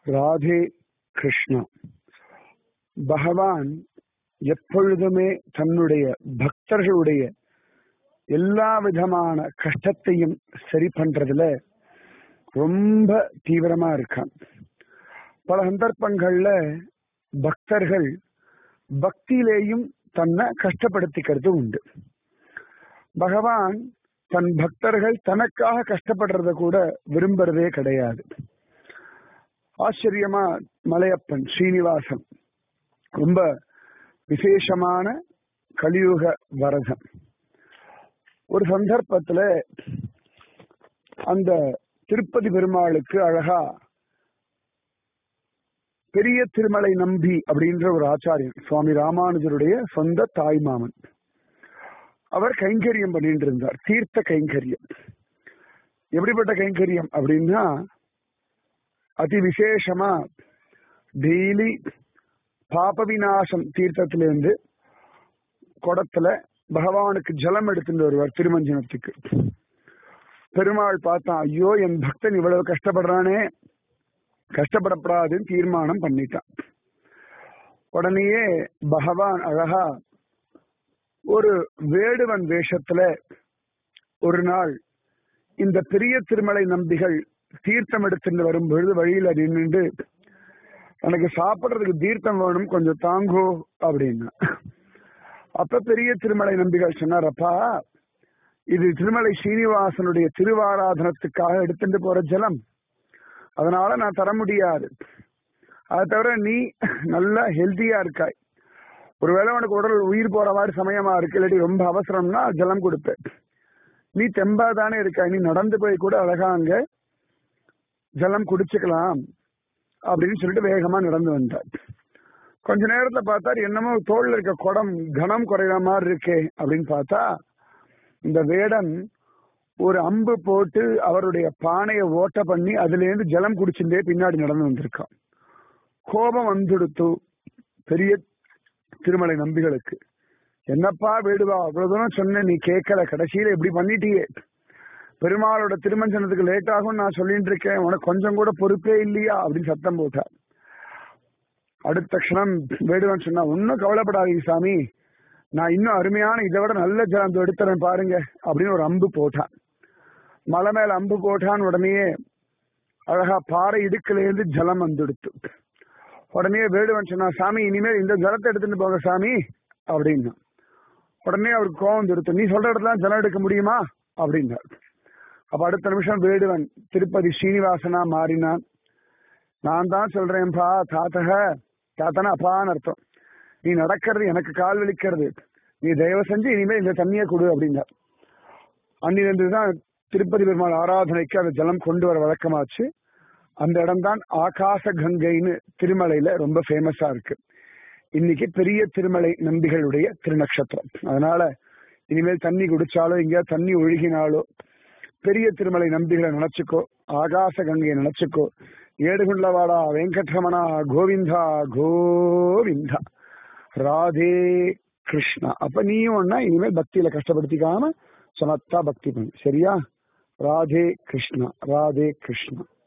ராதே கிருஷ்ணா பகவான் எப்பொழுதுமே தன்னுடைய பக்தர்களுடைய எல்லா விதமான கஷ்டத்தையும் சரி பண்றதுல ரொம்ப தீவிரமா இருக்கான் பல சந்தர்ப்பங்கள்ல பக்தர்கள் பக்தியிலேயும் தன்னை கஷ்டப்படுத்திக்கிறது உண்டு பகவான் தன் பக்தர்கள் தனக்காக கஷ்டப்படுறத கூட விரும்புறதே கிடையாது ஆச்சரியமா மலையப்பன் ஸ்ரீனிவாசன் ரொம்ப விசேஷமான கலியுக வரதன் ஒரு சந்தர்ப்பத்துல அந்த திருப்பதி பெருமாளுக்கு அழகா பெரிய திருமலை நம்பி அப்படின்ற ஒரு ஆச்சாரியன் சுவாமி ராமானுஜருடைய சொந்த தாய்மாமன் அவர் கைங்கரியம் பண்ணிட்டு இருந்தார் தீர்த்த கைங்கரியம் எப்படிப்பட்ட கைங்கரியம் அப்படின்னா அதி விசேஷமா டெய்லி பாப விநாசம் தீர்த்தத்திலிருந்து குடத்துல பகவானுக்கு ஜலம் எடுத்துட்டு வருவார் திருமஞ்சனத்துக்கு பெருமாள் பார்த்தான் ஐயோ என் பக்தன் இவ்வளவு கஷ்டப்படுறானே கஷ்டப்படப்படாதுன்னு தீர்மானம் பண்ணிட்டான் உடனேயே பகவான் அழகா ஒரு வேடுவன் வேஷத்துல ஒரு நாள் இந்த பெரிய திருமலை நம்பிகள் தீர்த்தம் எடுத்துட்டு வரும் பொழுது வழியில நின்றுண்டு எனக்கு சாப்பிடுறதுக்கு தீர்த்தம் வேணும் கொஞ்சம் தாங்கோ அப்படின்னா அப்ப பெரிய திருமலை நம்பிகள் சொன்னாரப்பா இது திருமலை ஸ்ரீனிவாசனுடைய திருவாராதனத்துக்காக எடுத்துட்டு போற ஜலம் அதனால நான் தர முடியாது அதை தவிர நீ நல்லா ஹெல்த்தியா இருக்காய் ஒருவேளை உனக்கு உடல் உயிர் போற மாதிரி சமயமா இருக்கு இல்லாட்டி ரொம்ப அவசரம்னா ஜலம் கொடுப்பேன் நீ தெம்பா தானே இருக்காய் நீ நடந்து போய் கூட அழகா அங்க ஜலம் குடிச்சுக்கலாம் அப்படின்னு சொல்லிட்டு வேகமா நடந்து வந்தார் கொஞ்ச நேரத்துல பார்த்தார் என்னமோ தோல்ல இருக்க குடம் கனம் குறையிற மாதிரி இருக்கே அப்படின்னு பார்த்தா இந்த வேடன் ஒரு அம்பு போட்டு அவருடைய பானையை ஓட்ட பண்ணி அதுல இருந்து ஜலம் குடிச்சுட்டே பின்னாடி நடந்து வந்திருக்கான் கோபம் வந்துடுத்து பெரிய திருமலை நம்பிகளுக்கு என்னப்பா வேடுவா அவ்வளவு தூரம் சொன்ன நீ கேட்கல கடைசியில இப்படி பண்ணிட்டியே பெருமாளோட திருமஞ்சனத்துக்கு லேட் ஆகும் நான் சொல்லிட்டு இருக்கேன் உனக்கு கொஞ்சம் கூட பொறுப்பே இல்லையா அப்படின்னு சத்தம் போட்டார் அடுத்த க்ஷணம் வேடுவன் சொன்னா ஒன்னும் கவலைப்படாதீங்க சாமி நான் இன்னும் அருமையான இதை விட நல்ல ஜலம் எடுத்துறேன் பாருங்க அப்படின்னு ஒரு அம்பு போட்டான் மலை மேல அம்பு போட்டான் உடனே அழகா பாறை இடுக்குல இருந்து ஜலம் வந்துடுத்து உடனே வேடுவன் சொன்னா சாமி இனிமேல் இந்த ஜலத்தை எடுத்துட்டு போங்க சாமி அப்படின்னா உடனே அவருக்கு கோவம் திருத்து நீ சொல்ற இடத்துல ஜலம் எடுக்க முடியுமா அப்படின்னார் அப்ப அடுத்த நிமிஷம் வேடுவன் திருப்பதி ஸ்ரீனிவாசனா மாறினான் நான் தான் சொல்றேன்பா தாத்தக தாத்தனா அப்பான்னு அர்த்தம் நீ நடக்கிறது எனக்கு கால் வலிக்கிறது நீ தயவு செஞ்சு இனிமேல் இந்த தண்ணியை கொடு அப்படின்னார் அன்னிலிருந்து தான் திருப்பதி பெருமாள் ஆராதனைக்கு அந்த ஜலம் கொண்டு வர வழக்கமாச்சு அந்த இடம்தான் ஆகாச கங்கைன்னு திருமலையில ரொம்ப ஃபேமஸா இருக்கு இன்னைக்கு பெரிய திருமலை நம்பிகளுடைய திருநக்ஷத்திரம் அதனால இனிமேல் தண்ணி குடிச்சாலோ எங்கேயாவது தண்ணி ஒழுகினாலோ பெரிய திருமலை நம்பிகளை நினைச்சுக்கோ ஆகாச கங்கையை நினைச்சுக்கோ ஏடுகுண்டவாடா வெங்கட்ரமணா கோவிந்தா கோவிந்தா ராதே கிருஷ்ணா அப்ப நீயும் ஒன்னா இனிமேல் பக்தியில கஷ்டப்படுத்திக்காம சமத்தா பக்தி பண்ணு சரியா ராதே கிருஷ்ணா ராதே கிருஷ்ணா